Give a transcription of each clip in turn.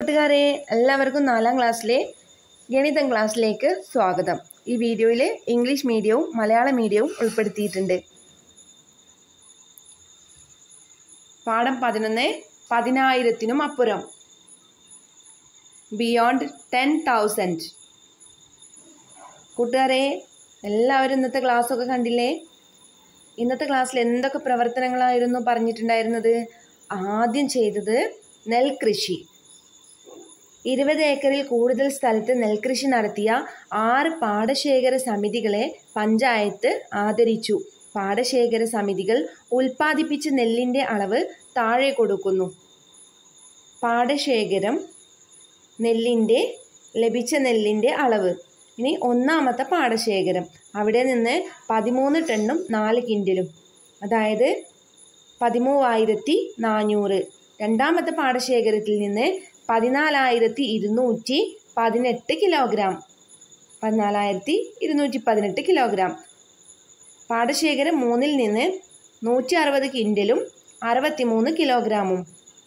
കൂട്ടുകാരെ എല്ലാവർക്കും നാലാം ക്ലാസ്സിലെ ഗണിതം ക്ലാസ്സിലേക്ക് സ്വാഗതം ഈ വീഡിയോയിൽ ഇംഗ്ലീഷ് മീഡിയവും മലയാള മീഡിയവും ഉൾപ്പെടുത്തിയിട്ടുണ്ട് പാഠം പതിനൊന്ന് പതിനായിരത്തിനും അപ്പുറം ബിയോണ്ട് ടെൻ തൗസൻഡ് കൂട്ടുകാരെ എല്ലാവരും ഇന്നത്തെ ക്ലാസ്സൊക്കെ കണ്ടില്ലേ ഇന്നത്തെ ക്ലാസ്സിൽ എന്തൊക്കെ പ്രവർത്തനങ്ങളായിരുന്നു പറഞ്ഞിട്ടുണ്ടായിരുന്നത് ആദ്യം ചെയ്തത് നെൽകൃഷി ഇരുപത് ഏക്കറിൽ കൂടുതൽ സ്ഥലത്ത് നെൽകൃഷി നടത്തിയ ആറ് പാടശേഖര സമിതികളെ പഞ്ചായത്ത് ആദരിച്ചു പാടശേഖര സമിതികൾ ഉൽപ്പാദിപ്പിച്ച നെല്ലിൻ്റെ അളവ് താഴെ കൊടുക്കുന്നു പാടശേഖരം നെല്ലിൻ്റെ ലഭിച്ച നെല്ലിൻ്റെ അളവ് ഇനി ഒന്നാമത്തെ പാടശേഖരം അവിടെ നിന്ന് പതിമൂന്ന് ടണ്ണും നാല് കിൻഡലും അതായത് പതിമൂവായിരത്തി നാനൂറ് രണ്ടാമത്തെ പാടശേഖരത്തിൽ നിന്ന് പതിനാലായിരത്തി ഇരുന്നൂറ്റി പതിനെട്ട് കിലോഗ്രാം പതിനാലായിരത്തി ഇരുന്നൂറ്റി പതിനെട്ട് കിലോഗ്രാം പാടശേഖരം മൂന്നിൽ നിന്ന് നൂറ്റി അറുപത് കിൻഡലും അറുപത്തിമൂന്ന് കിലോഗ്രാമും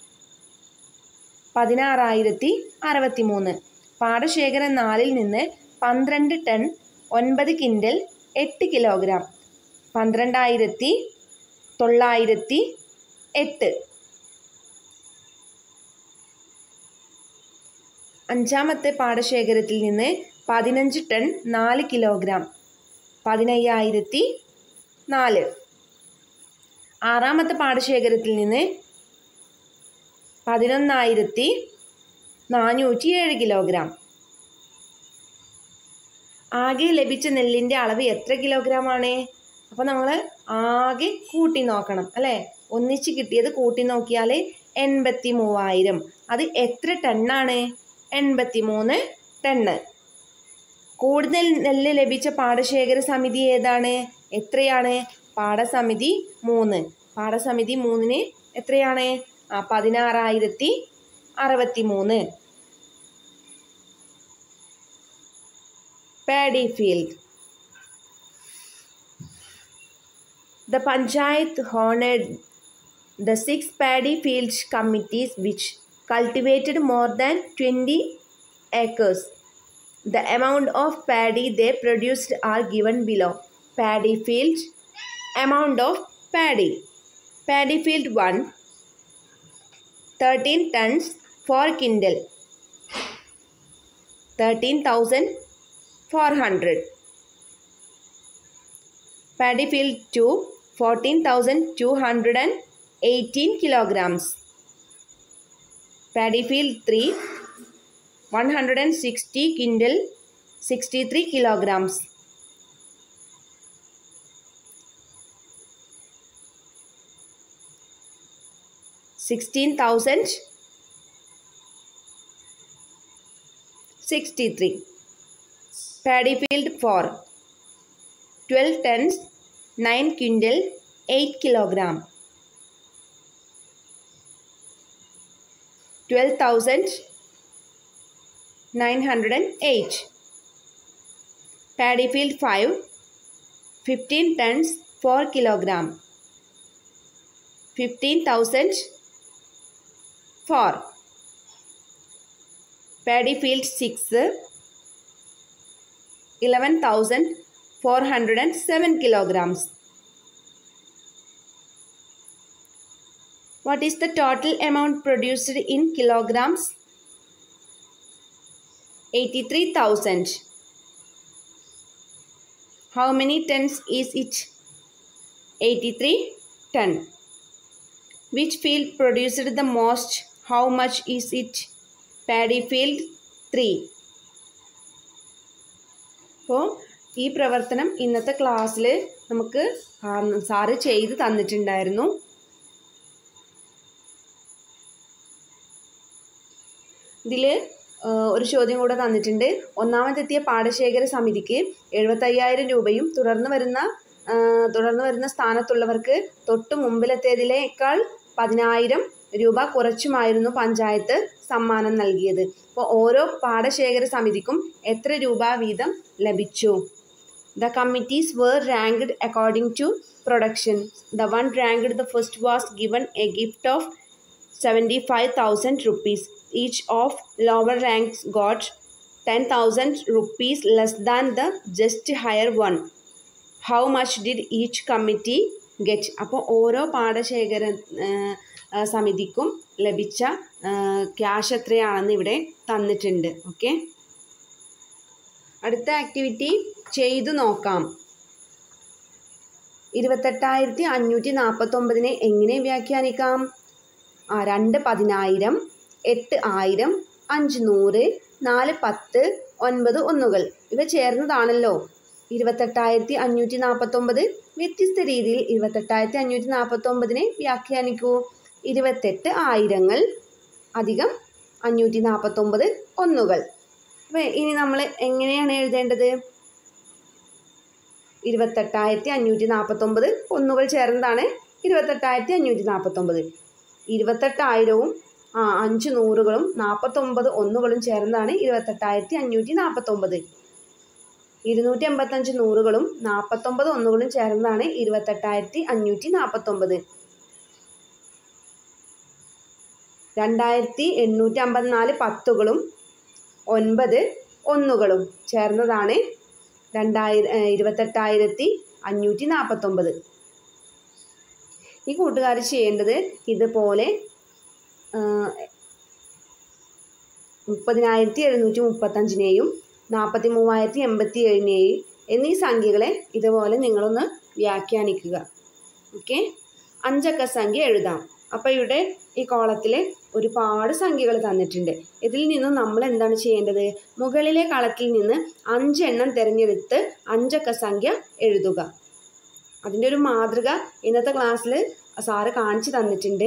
പതിനാറായിരത്തി അറുപത്തി മൂന്ന് പാടശേഖരം നാലിൽ നിന്ന് പന്ത്രണ്ട് ടൺ ഒൻപത് കിൻഡൽ എട്ട് കിലോഗ്രാം പന്ത്രണ്ടായിരത്തി തൊള്ളായിരത്തി എട്ട് അഞ്ചാമത്തെ പാടശേഖരത്തിൽ നിന്ന് പതിനഞ്ച് ടൺ നാല് കിലോഗ്രാം പതിനയ്യായിരത്തി നാല് ആറാമത്തെ പാടശേഖരത്തിൽ നിന്ന് പതിനൊന്നായിരത്തി നാനൂറ്റി ഏഴ് കിലോഗ്രാം ആകെ ലഭിച്ച നെല്ലിൻ്റെ അളവ് എത്ര കിലോഗ്രാം ആണ് അപ്പോൾ നമ്മൾ ആകെ കൂട്ടി നോക്കണം അല്ലേ ഒന്നിച്ച് കിട്ടിയത് കൂട്ടി നോക്കിയാൽ എൺപത്തി മൂവായിരം അത് എത്ര ടണ്ണാണ് എൺപത്തി മൂന്ന് ടണ്ണ് കൂടുതൽ നെല്ല് ലഭിച്ച പാടശേഖര സമിതി ഏതാണ് എത്രയാണ് പാടസമിതി മൂന്ന് പാടസമിതി മൂന്നിന് എത്രയാണ് ആ പതിനാറായിരത്തി അറുപത്തി മൂന്ന് paddy field. The Panchayat honored the six paddy field committees which cultivated more than 20 acres. The amount of paddy they produced are given below. Paddy field, amount of paddy. Paddy field 1, 13 tons 4 quintal. 13,000 400 paddy field 2 14218 kilograms paddy field 3 160 quintal 63 kilograms Sixteen thousand sixty-three. Paddy field 4 12 tons 9 quintal 8 kilogram 12908 Paddy field 5 15 tons 4 kilogram 15000 4 Paddy field 6 11,407 kilograms. What is the total amount produced in kilograms? 83,000. How many tons is it? 83 ton. Which field produced the most? How much is it? Paddy field 3. അപ്പോൾ ഈ പ്രവർത്തനം ഇന്നത്തെ ക്ലാസ്സിൽ നമുക്ക് sir ചെയ്ത് തന്നിട്ടുണ്ടായിരുന്നു ഇതിൽ ഒരു ചോദ്യം കൂടെ തന്നിട്ടുണ്ട് ഒന്നാമതെത്തിയ പാടശേഖര സമിതിക്ക് എഴുപത്തയ്യായിരം രൂപയും തുടർന്ന് വരുന്ന തുടർന്ന് വരുന്ന സ്ഥാനത്തുള്ളവർക്ക് തൊട്ട് മുമ്പിലത്തേതിലേക്കാൾ പതിനായിരം രൂപ കുറച്ചുമായിരുന്നു പഞ്ചായത്ത് സമ്മാനം നൽകിയത് അപ്പോൾ ഓരോ പാടശേഖര സമിതിക്കും എത്ര രൂപ വീതം ലഭിച്ചു the committees were ranked according to production the one ranked the first was given a gift of seventy five thousand rupees each of lower ranks got 10,000 rupees less than the just higher one. How much did each committee get? അപ്പോൾ ഓരോ പാടശേഖര ആ, ആ, സമിതിക്കും ലഭിച്ച cash എത്രയാണെന്ന് ഇവിടെ തന്നിട്ടുണ്ട് okay അടുത്ത activity ചെയ്തു നോക്കാം ഇരുപത്തെട്ടായിരത്തി അഞ്ഞൂറ്റി നാൽപ്പത്തൊമ്പതിനെ എങ്ങനെ വ്യാഖ്യാനിക്കാം ആ രണ്ട് പതിനായിരം എട്ട് ആയിരം അഞ്ച് നൂറ് നാല് പത്ത് ഒൻപത് ഒന്നുകൾ ഇവ ചേർന്നതാണല്ലോ ഇരുപത്തെട്ടായിരത്തി അഞ്ഞൂറ്റി നാൽപ്പത്തൊമ്പത് വ്യത്യസ്ത രീതിയിൽ ഇരുപത്തെട്ടായിരത്തി അഞ്ഞൂറ്റി നാൽപ്പത്തൊമ്പതിനെ വ്യാഖ്യാനിക്കൂ ഇരുപത്തെട്ട് ആയിരങ്ങൾ അധികം അഞ്ഞൂറ്റി നാൽപ്പത്തൊമ്പത് ഒന്നുകൾ അപ്പോൾ ഇനി നമ്മൾ എങ്ങനെയാണ് എഴുതേണ്ടത് ഇരുപത്തെട്ടായിരത്തി അഞ്ഞൂറ്റി നാൽപ്പത്തൊമ്പത് ഒന്നുകൾ ചേർന്നതാണ് ഇരുപത്തെട്ടായിരത്തി അഞ്ഞൂറ്റി നാൽപ്പത്തൊമ്പത് ഇരുപത്തെട്ടായിരവും ആ അഞ്ച് നൂറുകളും നാൽപ്പത്തൊമ്പത് ഒന്നുകളും ചേർന്നതാണ് ഇരുപത്തെട്ടായിരത്തി അഞ്ഞൂറ്റി നാൽപ്പത്തൊമ്പത് ഇരുന്നൂറ്റി എൺപത്തഞ്ച് നൂറുകളും നാൽപ്പത്തൊമ്പത് ഒന്നുകളും ചേർന്നതാണ് ഇരുപത്തെട്ടായിരത്തി അഞ്ഞൂറ്റി നാൽപ്പത്തൊമ്പത് രണ്ടായിരത്തി എണ്ണൂറ്റി അമ്പത്തിനാല് പത്തുകളും ഒൻപത് ഒന്നുകളും ചേർന്നതാണ് രണ്ടായിരം ഇരുപത്തെട്ടായിരത്തി അഞ്ഞൂറ്റി നാൽപ്പത്തൊമ്പത് ഈ കൂട്ടുകാർ ചെയ്യേണ്ടത് ഇതുപോലെ മുപ്പതിനായിരത്തി എഴുന്നൂറ്റി മുപ്പത്തഞ്ചിനെയും നാൽപ്പത്തി മൂവായിരത്തി എൺപത്തി ഏഴിനെയും എന്നീ സംഖ്യകളെ ഇതുപോലെ നിങ്ങളൊന്ന് വ്യാഖ്യാനിക്കുക ഓക്കെ അഞ്ചക്ക സംഖ്യ എഴുതാം അപ്പോൾ ഇവിടെ ഈ കോളത്തിൽ ഒരുപാട് സംഖ്യകൾ തന്നിട്ടുണ്ട് ഇതിൽ നിന്നും നമ്മൾ എന്താണ് ചെയ്യേണ്ടത് മുകളിലെ കളത്തിൽ നിന്ന് അഞ്ചെണ്ണം തിരഞ്ഞെടുത്ത് അഞ്ചക്ക സംഖ്യ എഴുതുക അതിൻ്റെ ഒരു മാതൃക ഇന്നത്തെ ക്ലാസ്സിൽ സാറ് കാണിച്ചു തന്നിട്ടുണ്ട്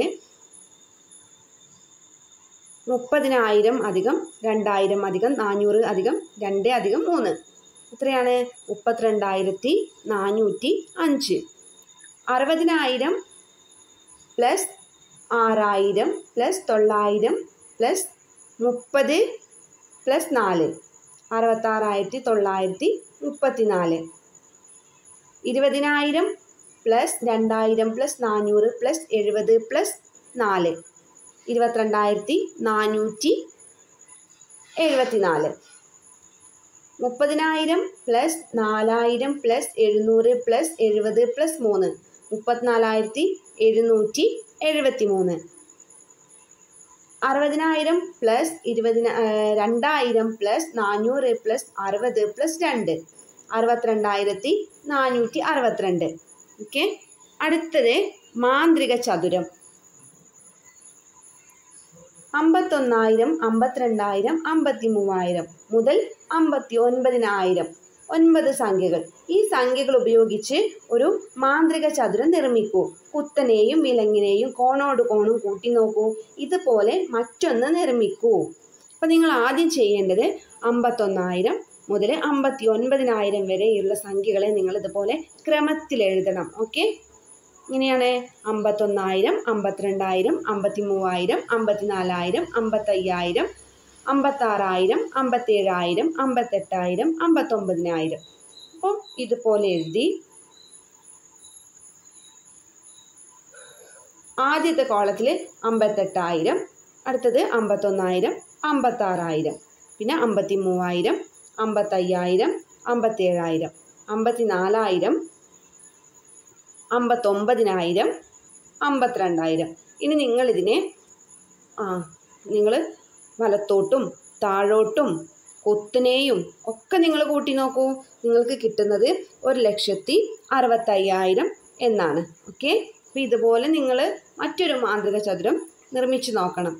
മുപ്പതിനായിരം അധികം രണ്ടായിരം അധികം നാനൂറ് അധികം രണ്ട് അധികം മൂന്ന് എത്രയാണ് മുപ്പത്തിരണ്ടായിരത്തി നാനൂറ്റി അഞ്ച് അറുപതിനായിരം പ്ലസ് ആറായിരം പ്ലസ് തൊള്ളായിരം പ്ലസ് മുപ്പത് പ്ലസ് നാല് അറുപത്താറായിരത്തി തൊള്ളായിരത്തി മുപ്പത്തി നാല് ഇരുപതിനായിരം പ്ലസ് രണ്ടായിരം പ്ലസ് നാനൂറ് പ്ലസ് എഴുപത് പ്ലസ് നാല് ഇരുപത്തിരണ്ടായിരത്തി നാനൂറ്റി എഴുപത്തി നാല് മുപ്പതിനായിരം പ്ലസ് നാലായിരം പ്ലസ് എഴുന്നൂറ് പ്ലസ് എഴുപത് പ്ലസ് മൂന്ന് മുപ്പത്തിനാലായിരത്തി എഴുന്നൂറ്റി എഴുപത്തി മൂന്ന് അറുപതിനായിരം പ്ലസ് ഇരുപതിന രണ്ടായിരം പ്ലസ് നാനൂറ് പ്ലസ് അറുപത് പ്ലസ് രണ്ട് അറുപത്തിരണ്ടായിരത്തി നാനൂറ്റി അറുപത്തിരണ്ട് ഓക്കെ അടുത്തത് മാന്ത്രിക ചതുരം അമ്പത്തൊന്നായിരം അമ്പത്തിരണ്ടായിരം അമ്പത്തി മൂവായിരം മുതൽ അമ്പത്തി ഒൻപതിനായിരം ഒൻപത് സംഖ്യകൾ ഈ സംഖ്യകൾ ഉപയോഗിച്ച് ഒരു മാന്ത്രിക ചതുരം നിർമ്മിക്കൂ കുത്തനെയും വിലങ്ങിനെയും കോണോട് കോണും കൂട്ടി നോക്കൂ ഇതുപോലെ മറ്റൊന്ന് നിർമ്മിക്കൂ അപ്പം നിങ്ങൾ ആദ്യം ചെയ്യേണ്ടത് അമ്പത്തൊന്നായിരം മുതൽ അമ്പത്തി ഒൻപതിനായിരം വരെയുള്ള സംഖ്യകളെ നിങ്ങൾ ഇതുപോലെ ക്രമത്തിൽ എഴുതണം ഓക്കെ ഇങ്ങനെയാണ് അമ്പത്തൊന്നായിരം അമ്പത്തിരണ്ടായിരം അമ്പത്തി മൂവായിരം അമ്പത്തിനാലായിരം അമ്പത്തയ്യായിരം അമ്പത്താറായിരം അമ്പത്തേഴായിരം അമ്പത്തെട്ടായിരം അമ്പത്തൊമ്പതിനായിരം അപ്പോൾ ഇതുപോലെ എഴുതി ആദ്യത്തെ കോളത്തിൽ അമ്പത്തെട്ടായിരം അടുത്തത് അമ്പത്തൊന്നായിരം അമ്പത്താറായിരം പിന്നെ അമ്പത്തി മൂവായിരം അമ്പത്തയ്യായിരം അമ്പത്തേഴായിരം അമ്പത്തിനാലായിരം അമ്പത്തൊമ്പതിനായിരം അമ്പത്തിരണ്ടായിരം ഇനി നിങ്ങളിതിനെ ആ നിങ്ങൾ വലത്തോട്ടും താഴോട്ടും കൊത്തിനെയും ഒക്കെ നിങ്ങൾ കൂട്ടി നോക്കൂ നിങ്ങൾക്ക് കിട്ടുന്നത് ഒരു ലക്ഷത്തി അറുപത്തയ്യായിരം എന്നാണ് ഓക്കെ അപ്പം ഇതുപോലെ നിങ്ങൾ മറ്റൊരു മാന്ത്രിക ചതുരം നിർമ്മിച്ചു നോക്കണം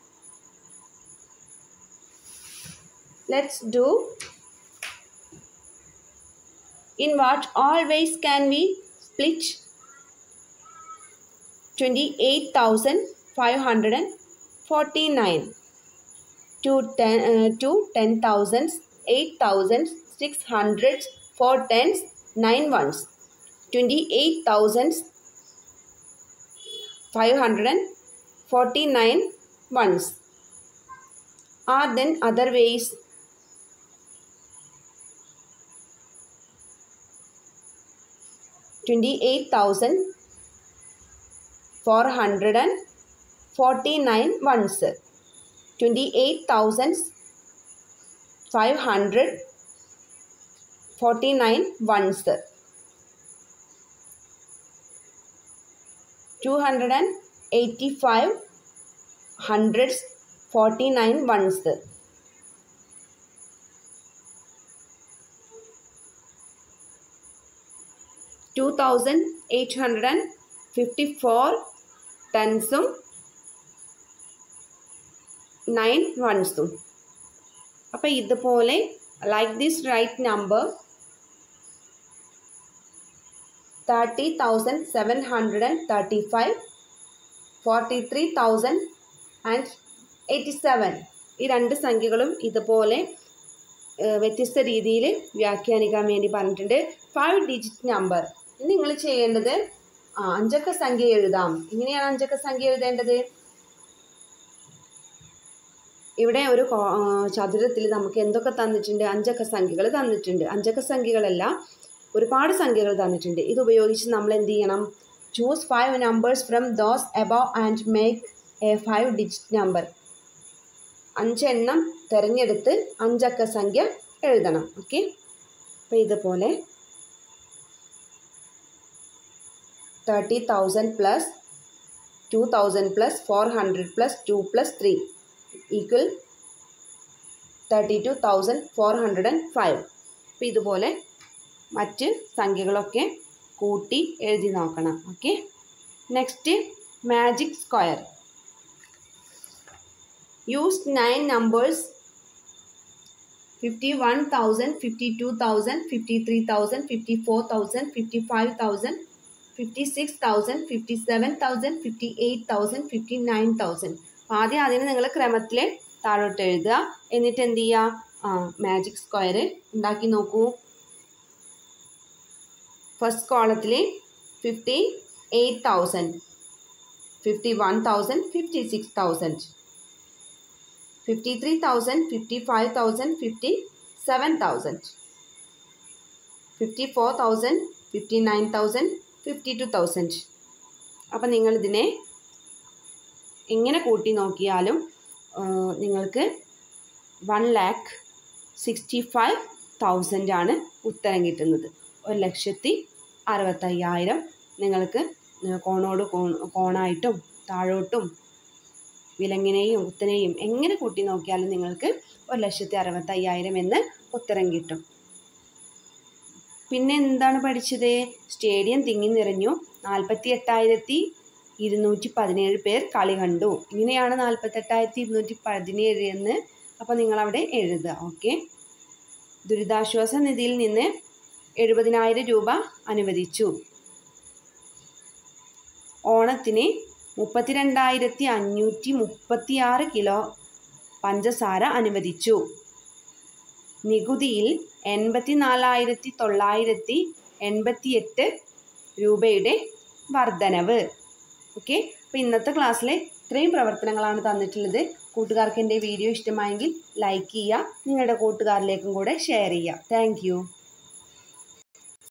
let's do in what all ways can we split 28,549 to 10 uh, to 10,000s 8,000s 600s 4 tens 9 ones 28,000s 549 ones are then other ways twenty-eight thousand four hundred and forty-nine ones. Twenty eight thousand five hundred forty nine ones two hundred and eighty five hundreds forty nine ones two thousand eight hundred and fifty four ടെൻസും nine വൺസും അപ്പോൾ ഇതുപോലെ like this right number thirty thousand seven hundred and thirty five forty three thousand and eighty seven ഈ രണ്ട് സംഖ്യകളും ഇതുപോലെ ഏഹ്, വ്യത്യസ്ത രീതിയിൽ വ്യാഖ്യാനിക്കാൻ വേണ്ടി പറഞ്ഞിട്ടുണ്ട് ഫൈവ് ഡിജിറ്റ് നമ്പർ നിങ്ങൾ ചെയ്യേണ്ടത് ആ അഞ്ചക്ക സംഖ്യ എഴുതാം എങ്ങനെയാണ് അഞ്ചക്ക സംഖ്യ എഴുതേണ്ടത് ഇവിടെ ഒരു ചതുരത്തിൽ നമുക്ക് എന്തൊക്കെ തന്നിട്ടുണ്ട് അഞ്ചക്ക സംഖ്യകൾ തന്നിട്ടുണ്ട് അഞ്ചക്ക സംഖ്യകളല്ല ഒരുപാട് സംഖ്യകൾ തന്നിട്ടുണ്ട് ഇത് ഉപയോഗിച്ച് നമ്മൾ എന്ത് ചെയ്യണം choose five numbers from those above and make a five digit number അഞ്ചെണ്ണം തിരഞ്ഞെടുത്ത് അഞ്ചക്ക സംഖ്യ എഴുതണം ഓക്കെ അപ്പോൾ ഇതുപോലെ thirty thousand plus two thousand plus four hundred plus two plus three equal thirty two thousand four hundred and five അപ്പോൾ ഇതുപോലെ മറ്റ് സംഖ്യകളൊക്കെ കൂട്ടി എഴുതി നോക്കണം okay next magic square use nine numbers fifty one thousand fifty two thousand fifty three thousand fifty four thousand fifty five thousand fifty six thousand fifty seven thousand fifty eight thousand fifty nine thousand ആദ്യം അതിന് നിങ്ങൾ ക്രമത്തിൽ താഴോട്ട് എഴുതുക എന്നിട്ട് എന്ത് ചെയ്യുക ആ മാജിക് സ്ക്വയർ ഉണ്ടാക്കി നോക്കൂ ഫസ്റ്റ് കോളത്തിൽ fifty eight thousand fifty one thousand fifty six thousand fifty three thousand fifty five thousand fifty seven thousand fifty four thousand fifty nine thousand fifty two thousand അപ്പം നിങ്ങളിതിനെ എങ്ങനെ കൂട്ടി നോക്കിയാലും ആ, നിങ്ങൾക്ക് one lakh sixty five thousand ആണ് ഉത്തരം കിട്ടുന്നത് ഒരു ലക്ഷത്തി അറുപത്തയ്യായിരം നിങ്ങൾക്ക് കോണോട് കോൺ കോണായിട്ടും താഴോട്ടും വിലങ്ങിനെയും കുത്തനെയും എങ്ങനെ കൂട്ടി നോക്കിയാലും നിങ്ങൾക്ക് ഒരു ലക്ഷത്തി അറുപത്തയ്യായിരം എന്ന് ഉത്തരം കിട്ടും പിന്നെ എന്താണ് പഠിച്ചത് സ്റ്റേഡിയം തിങ്ങി നിറഞ്ഞു നാൽപ്പത്തി എട്ടായിരത്തി ഇരുന്നൂറ്റി പതിനേഴ് പേർ കളി കണ്ടു ഇങ്ങനെയാണ് നാൽപ്പത്തെട്ടായിരത്തി ഇരുന്നൂറ്റി പതിനേഴ് എന്ന് അപ്പോൾ നിങ്ങളവിടെ എഴുതുക ഓക്കെ ദുരിതാശ്വാസ നിധിയിൽ നിന്ന് എഴുപതിനായിരം രൂപ അനുവദിച്ചു ഓണത്തിന് മുപ്പത്തിരണ്ടായിരത്തി അഞ്ഞൂറ്റി മുപ്പത്തിയാറ് കിലോ പഞ്ചസാര അനുവദിച്ചു നികുതിയിൽ എൺപത്തി നാലായിരത്തി തൊള്ളായിരത്തി എൺപത്തിയെട്ട് രൂപയുടെ വർധനവ് ഓക്കെ അപ്പോൾ ഇന്നത്തെ ക്ലാസ്സിലെ ഇത്രയും പ്രവർത്തനങ്ങളാണ് തന്നിട്ടുള്ളത് കൂട്ടുകാർക്ക് എൻ്റെ വീഡിയോ ഇഷ്ടമായെങ്കിൽ ലൈക്ക് ചെയ്യുക നിങ്ങളുടെ കൂട്ടുകാരിലേക്കും കൂടെ ഷെയർ ചെയ്യുക താങ്ക്